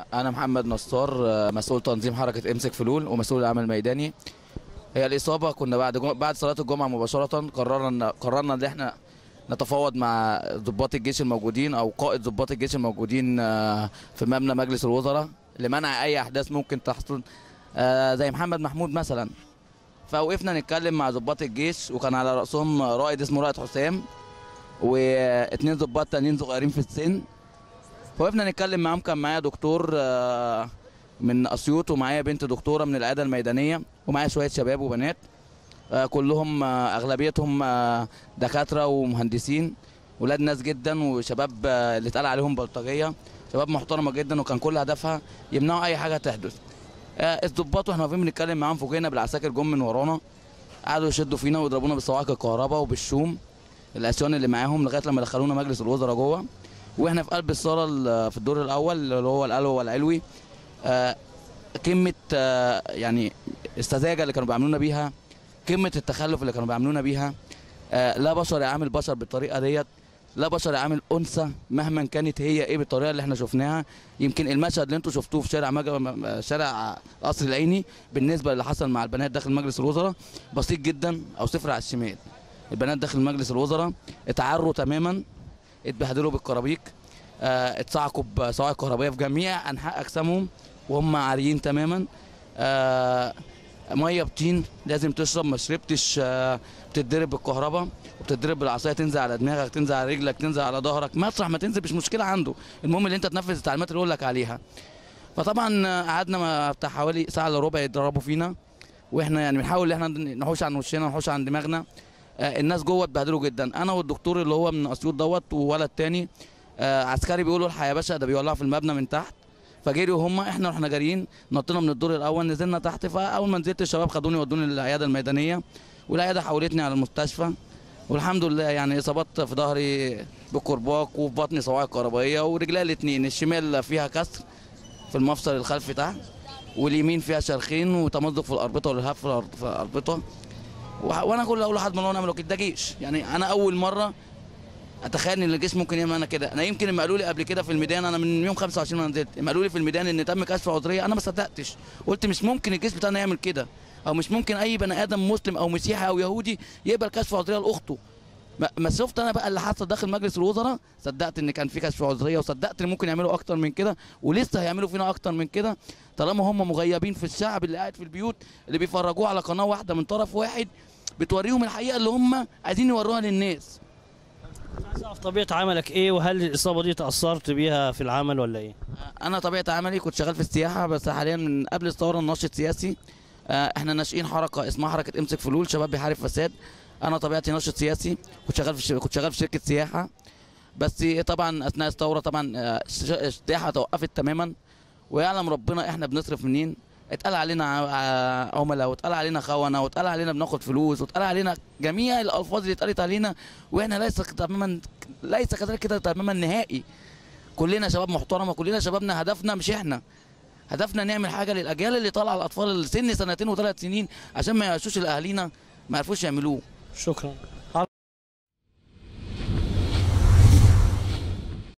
انا محمد نصار آه، مسؤول تنظيم حركه امسك فلول ومسؤول العمل الميداني هي الاصابه كنا بعد جم... بعد صلاه الجمعه مباشره قررنا قررنا ان احنا نتفاوض مع ضباط الجيش الموجودين او قائد ضباط الجيش الموجودين آه، في مبنى مجلس الوزراء لمنع اي احداث ممكن تحصل آه، زي محمد محمود مثلا فوقفنا نتكلم مع ضباط الجيش وكان على راسهم رائد اسمه رائد حسام واثنين ضباط تانيين صغيرين في السن وقفنا نتكلم معاهم كان معايا دكتور آه، من اسيوط ومعايا بنت دكتوره من العياده الميدانيه ومعايا شويه شباب وبنات آه، كلهم آه، اغلبيتهم آه، دكاتره ومهندسين ولاد ناس جدا وشباب آه، اللي اتقال عليهم بلطجيه شباب محترمه جدا وكان كل هدفها يمنعوا اي حاجه تحدث آه، الضباط واحنا واقفين بنتكلم معاهم فوجئنا بالعساكر جم من ورانا قعدوا يشدوا فينا ويضربونا بصواعق الكهرباء وبالشوم الاسيان اللي معاهم لغايه لما دخلونا مجلس الوزراء جوه واحنا في قلب الصاله ال- في الدور الاول اللي هو القلوي والعلوي آه، قمه آه، يعني السذاجه اللي كانوا بيعاملونا بيها قمه التخلف اللي كانوا بيعاملونا بيها آه، لا بشر يعامل بشر بالطريقه ديت لا بشر يعامل انثى مهما كانت هي ايه بالطريقه اللي احنا شفناها يمكن المشهد اللي انتوا شفتوه في شارع مج... م- شارع قصر العيني بالنسبه للي حصل مع البنات داخل مجلس الوزراء بسيط جدا او صفر على الشمال البنات داخل مجلس الوزراء اتعروا تماما اتبهدلوا بالكرابيك آه، اتصعقوا بصواعق كهربائيه في جميع انحاء اجسامهم وهم عاريين تماما آه، ميه بطين لازم تشرب ما شربتش آه، بتتضرب بالكهرباء وبتتضرب بالعصايه تنزل على دماغك تنزل على رجلك تنزل على ظهرك مطرح ما تنزل مش مشكله عنده المهم ان انت تنفذ التعليمات اللي يقول لك عليها فطبعا آه، قعدنا ما- بتاع حوالي ساعه الا ربع يضربوا فينا واحنا يعني بنحاول ان احنا نحوش عن وشنا نحوش عن دماغنا آه، الناس جوه اتبهدلوا جدا انا والدكتور اللي هو من اسيوط دوت وولد تاني آه، عسكري بيقولوا الحق يا باشا ده بيولعوا في المبنى من تحت فجريوا هم احنا رحنا جاريين نطينا من الدور الاول نزلنا تحت فاول ما نزلت الشباب خدوني ودوني للعياده الميدانيه والعياده حولتني على المستشفى والحمد لله يعني اصابات في ظهري بكرباج وفي بطني صواعق كهربائيه ورجلي الاثنين الشمال فيها كسر في المفصل الخلفي تحت واليمين فيها شرخين وتمزق في الاربطه والالهاب في الأر- في الاربطه وح- وانا كل اقول لحد ما نعمل كده ده جيش يعني انا اول مره اتخيل ان الجيش ممكن يعمل انا كده انا يمكن لما قالوا لي قبل كده في الميدان انا من يوم 25 ما نزلت لما قالوا لي في الميدان ان تم كشف عذريه انا ما صدقتش قلت مش ممكن الجيش بتاعنا يعمل كده او مش ممكن اي بني ادم مسلم او مسيحي او يهودي يقبل كشف عذريه لاخته ما- ما شفت انا بقى اللي حصل داخل مجلس الوزراء صدقت ان كان في كشف عذريه وصدقت ان ممكن يعملوا اكتر من كده ولسه هيعملوا فينا اكتر من كده طالما هم مغيبين في الشعب اللي قاعد في البيوت اللي بيفرجوه على قناه واحده من طرف واحد بتوريهم الحقيقه اللي هم عايزين يوروها للناس عايز اعرف طبيعه عملك ايه وهل الاصابه دي تاثرت بيها في العمل ولا ايه؟ انا طبيعه عملي كنت شغال في السياحه بس حاليا من قبل الثوره ناشط سياسي آه، احنا ناشئين حركه اسمها حركه امسك فلول شباب بيحارب فساد انا طبيعتي ناشط سياسي كنت شغال في ش- كنت شغال في شركه سياحه بس طبعا اثناء الثوره طبعا آه، ش- السياحه توقفت تماما ويعلم ربنا احنا بنصرف منين اتقال علينا ع- ع- عملاء واتقال علينا خونه واتقال علينا بناخد فلوس واتقال علينا جميع الالفاظ اللي اتقالت علينا واحنا ليس تماما ليس كذلك كده تماما نهائي كلنا شباب محترمه كلنا شبابنا هدفنا مش احنا هدفنا نعمل حاجه للاجيال اللي طالعه الاطفال اللي سن سنتين وثلاث سنين عشان ما يعيشوش لاهالينا ما يعرفوش يعملوه شكرا